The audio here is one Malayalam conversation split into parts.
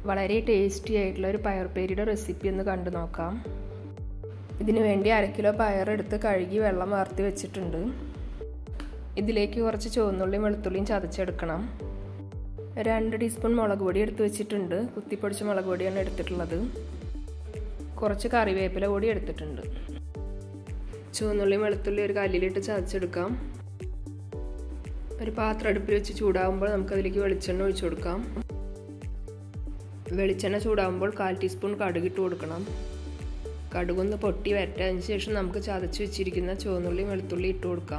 വളരെ ടേസ്റ്റി ആയിട്ടുള്ള ഒരു പയർപ്പേരിയുടെ റെസിപ്പി ഒന്ന് കണ്ടു നോക്കാം ഇതിനു വേണ്ടി അര കിലോ പയറെടുത്ത് കഴുകി വെള്ളം വാർത്തി വെച്ചിട്ടുണ്ട് ഇതിലേക്ക് കുറച്ച് ചുവന്നുള്ളിയും വെളുത്തുള്ളിയും ചതച്ചെടുക്കണം രണ്ട് ടീസ്പൂൺ മുളക് പൊടി എടുത്ത് വെച്ചിട്ടുണ്ട് കുത്തിപ്പൊടിച്ച മുളക് പൊടിയാണ് എടുത്തിട്ടുള്ളത് കുറച്ച് കറിവേപ്പില കൂടി എടുത്തിട്ടുണ്ട് ചുവന്നുള്ളിയും വെളുത്തുള്ളി ഒരു കല്ലിലിട്ട് ചതച്ചെടുക്കാം ഒരു പാത്രം അടുപ്പിൽ വെച്ച് ചൂടാകുമ്പോൾ നമുക്കതിലേക്ക് വെളിച്ചെണ്ണ ഒഴിച്ചു കൊടുക്കാം വെളിച്ചെണ്ണ ചൂടാകുമ്പോൾ കാൽ ടീസ്പൂൺ കടുകിട്ട് കൊടുക്കണം കടുകൊന്ന് പൊട്ടി വരട്ടതിന് ശേഷം നമുക്ക് ചതച്ച് വെച്ചിരിക്കുന്ന ചുവന്നുള്ളിയും വെളുത്തുള്ളി ഇട്ട് കൊടുക്കാം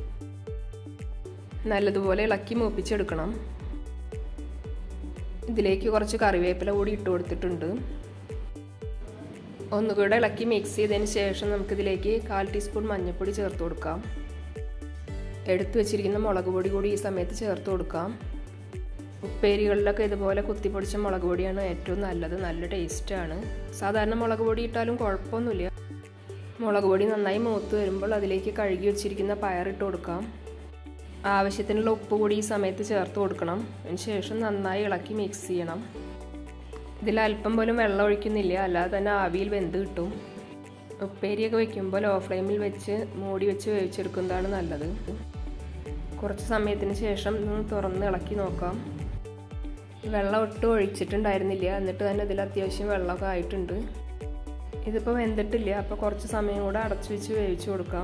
നല്ലതുപോലെ ഇളക്കി മൂപ്പിച്ചെടുക്കണം ഇതിലേക്ക് കുറച്ച് കറിവേപ്പില കൂടി ഇട്ട് കൊടുത്തിട്ടുണ്ട് ഒന്നുകൂടെ ഇളക്കി മിക്സ് ചെയ്തതിന് ശേഷം നമുക്കിതിലേക്ക് കാൽ ടീസ്പൂൺ മഞ്ഞൾപ്പൊടി ചേർത്ത് കൊടുക്കാം എടുത്തു വെച്ചിരിക്കുന്ന മുളക് പൊടി കൂടി ഈ സമയത്ത് ചേർത്ത് കൊടുക്കാം ഉപ്പേരികളിലൊക്കെ ഇതുപോലെ കുത്തിപ്പൊടിച്ച മുളക് പൊടിയാണ് ഏറ്റവും നല്ലത് നല്ല ടേസ്റ്റാണ് സാധാരണ മുളക് പൊടി ഇട്ടാലും കുഴപ്പമൊന്നുമില്ല മുളക് പൊടി നന്നായി മൂത്ത് വരുമ്പോൾ അതിലേക്ക് കഴുകി വെച്ചിരിക്കുന്ന പയറിട്ട് കൊടുക്കാം ആവശ്യത്തിനുള്ള ഉപ്പ് കൂടി ഈ സമയത്ത് ചേർത്ത് കൊടുക്കണം അതിന് ശേഷം നന്നായി ഇളക്കി മിക്സ് ചെയ്യണം ഇതിൽ അല്പം പോലും വെള്ളം ഒഴിക്കുന്നില്ല അല്ലാതെ തന്നെ ആവിയിൽ വെന്ത് കിട്ടും ഉപ്പേരിയൊക്കെ വെക്കുമ്പോൾ ലോ ഫ്ലെയിമിൽ വെച്ച് മൂടി വെച്ച് വേവിച്ചെടുക്കുന്നതാണ് നല്ലത് കുറച്ച് സമയത്തിന് ശേഷം ഒന്ന് തുറന്ന് ഇളക്കി നോക്കാം വെള്ളം ഒട്ടും ഒഴിച്ചിട്ടുണ്ടായിരുന്നില്ല എന്നിട്ട് തന്നെ ഇതിൽ അത്യാവശ്യം വെള്ളമൊക്കെ ആയിട്ടുണ്ട് ഇതിപ്പോൾ വെന്തിട്ടില്ല അപ്പോൾ കുറച്ച് സമയം കൂടെ അടച്ചു വെച്ച് വേവിച്ച് കൊടുക്കാം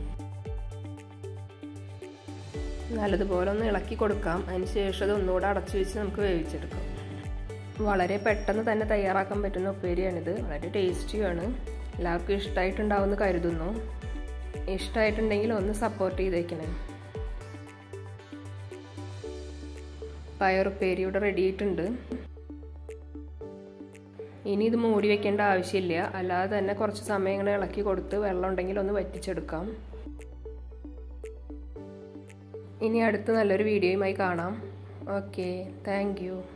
നല്ലതുപോലെ ഒന്ന് ഇളക്കി കൊടുക്കാം അതിന് ശേഷം അത് ഒന്നുകൂടെ അടച്ചു വെച്ച് നമുക്ക് വേവിച്ചെടുക്കാം വളരെ പെട്ടെന്ന് തന്നെ തയ്യാറാക്കാൻ പറ്റുന്ന ഉപ്പേരിയാണിത് വളരെ ടേസ്റ്റിയാണ് എല്ലാവർക്കും ഇഷ്ടമായിട്ടുണ്ടാവുമെന്ന് കരുതുന്നു ഇഷ്ടമായിട്ടുണ്ടെങ്കിൽ ഒന്ന് സപ്പോർട്ട് ചെയ്തേക്കണേ പയറുപ്പേരി ഇവിടെ റെഡി ആയിട്ടുണ്ട് ഇനി ഇത് മൂടി വെക്കേണ്ട ആവശ്യമില്ല അല്ലാതെ തന്നെ കുറച്ച് സമയം ഇങ്ങനെ ഇളക്കി കൊടുത്ത് വെള്ളം ഉണ്ടെങ്കിൽ ഒന്ന് വറ്റിച്ചെടുക്കാം ഇനി അടുത്ത് നല്ലൊരു വീഡിയോയുമായി കാണാം ഓക്കെ താങ്ക്